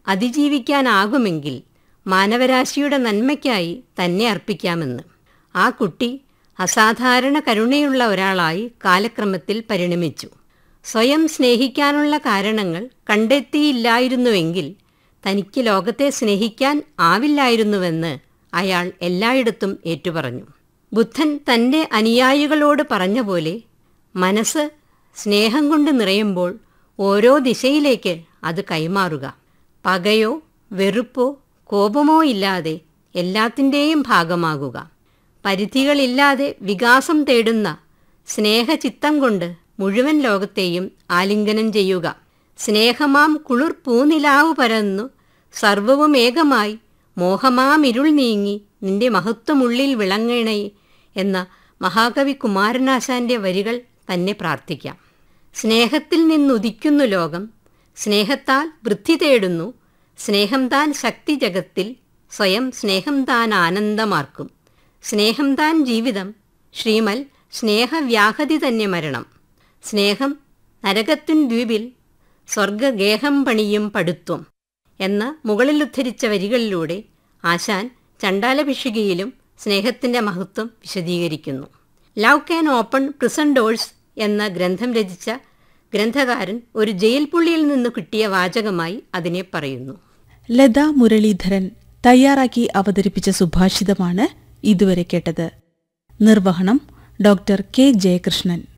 അതിജീവിക്കാനാകുമെങ്കിൽ മാനവരാശിയുടെ നന്മയ്ക്കായി തന്നെ അർപ്പിക്കാമെന്ന് ആ കുട്ടി അസാധാരണ കരുണയുള്ള ഒരാളായി കാലക്രമത്തിൽ പരിണമിച്ചു സ്വയം സ്നേഹിക്കാനുള്ള കാരണങ്ങൾ കണ്ടെത്തിയില്ലായിരുന്നുവെങ്കിൽ തനിക്ക് ലോകത്തെ സ്നേഹിക്കാൻ ആവില്ലായിരുന്നുവെന്ന് അയാൾ എല്ലായിടത്തും ഏറ്റുപറഞ്ഞു ബുദ്ധൻ തൻ്റെ അനുയായികളോട് പറഞ്ഞ പോലെ മനസ്സ് സ്നേഹം കൊണ്ട് നിറയുമ്പോൾ ഓരോ ദിശയിലേക്ക് അത് കൈമാറുക പകയോ വെറുപ്പോ കോപമോ ഇല്ലാതെ എല്ലാത്തിൻ്റെയും ഭാഗമാകുക പരിധികളില്ലാതെ വികാസം തേടുന്ന സ്നേഹചിത്തം കൊണ്ട് മുഴുവൻ ലോകത്തെയും ആലിംഗനം ചെയ്യുക സ്നേഹമാം കുളിർ പൂനിലാവ് പരന്നു സർവവും ഏകമായി മോഹമാം ഇരുൾ നീങ്ങി നിന്റെ മഹത്വമുള്ളിൽ വിളങ്ങണേ എന്ന മഹാകവി കുമാരനാശാന്റെ വരികൾ തന്നെ പ്രാർത്ഥിക്കാം സ്നേഹത്തിൽ നിന്നുദിക്കുന്നു ലോകം സ്നേഹത്താൽ വൃദ്ധി തേടുന്നു സ്നേഹം താൻ ശക്തി ജഗത്തിൽ സ്വയം സ്നേഹം താൻ ആനന്ദമാർക്കും സ്നേഹം താൻ ജീവിതം ശ്രീമൽ സ്നേഹവ്യാഹതി തന്നെ മരണം സ്നേഹം നരകത്തിൻ ദ്വീപിൽ സ്വർഗഗേഹം പണിയും പടുത്വം എന്ന മുകളിൽ ഉദ്ധരിച്ച വരികളിലൂടെ ആശാൻ ചണ്ടാലഭിഷികയിലും സ്നേഹത്തിൻ്റെ മഹത്വം വിശദീകരിക്കുന്നു love can open prison doors എന്ന ഗ്രന്ഥം രചിച്ച ഗ്രന്ഥകാരൻ ഒരു ജയിൽ പുള്ളിയിൽ നിന്ന് കിട്ടിയ വാചകമായി അതിനെ പറയുന്നു ലത മുരളീധരൻ തയ്യാറാക്കി അവതരിപ്പിച്ച സുഭാഷിതമാണ് ഇതുവരെ കേട്ടത് നിർവഹണം ഡോക്ടർ കെ ജയകൃഷ്ണൻ